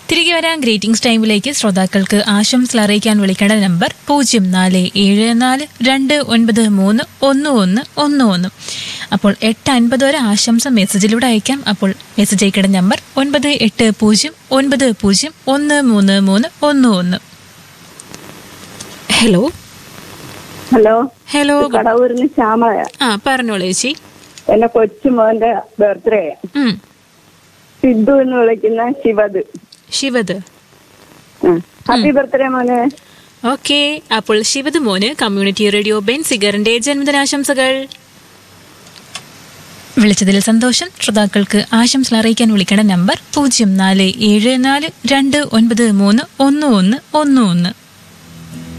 തിരികെ വരാൻ ഗ്രീറ്റിംഗ്സ് ടൈമിലേക്ക് ശ്രോതാക്കൾക്ക് ആശംസകൾ അറിയിക്കാൻ വിളിക്കേണ്ട നമ്പർ പൂജ്യം നാല് ഏഴ് നാല് രണ്ട് ഒൻപത് മൂന്ന് ഒന്ന് ഒന്ന് ഒന്ന് ഒന്ന് അപ്പോൾ എട്ട് അൻപത് വരെ ആശംസ മെസ്സേജിലൂടെ അയക്കാം അപ്പോൾ മെസ്സേജ് അയക്കേണ്ട നമ്പർ ഒൻപത് എട്ട് പൂജ്യം ഒൻപത് പൂജ്യം ഒന്ന് മൂന്ന് മൂന്ന് ഒന്ന് ഒന്ന് ഹലോ ഹലോ ഹലോ കടവൂരിന് ശ്യാമളയാ ആ പറഞ്ഞോളൂ ചേച്ചി എന്റെ കൊച്ചുമോന്റെ ബർത്ത്ഡേ ഉം സിദ്ധു എന്ന് വിളിക്കുന്ന ശിവത് ശിവത് ഹാപ്പി ബർത്ത്ഡേ മോനെ ഓക്കെ അപ്പോൾ ശിവത് മോന് കമ്മ്യൂണിറ്റി റേഡിയോ ബെൻ സിഗറിന്റെ ജന്മദിനാശംസകൾ വിളിച്ചതിൽ സന്തോഷം ശ്രോതാക്കൾക്ക് ആശംസകൾ അറിയിക്കാൻ വിളിക്കേണ്ട നമ്പർ പൂജ്യം നാല് ഏഴ് നാല് രണ്ട് ഒൻപത് മൂന്ന് ഒന്ന് ഒന്ന് ഒന്ന് ഒന്ന്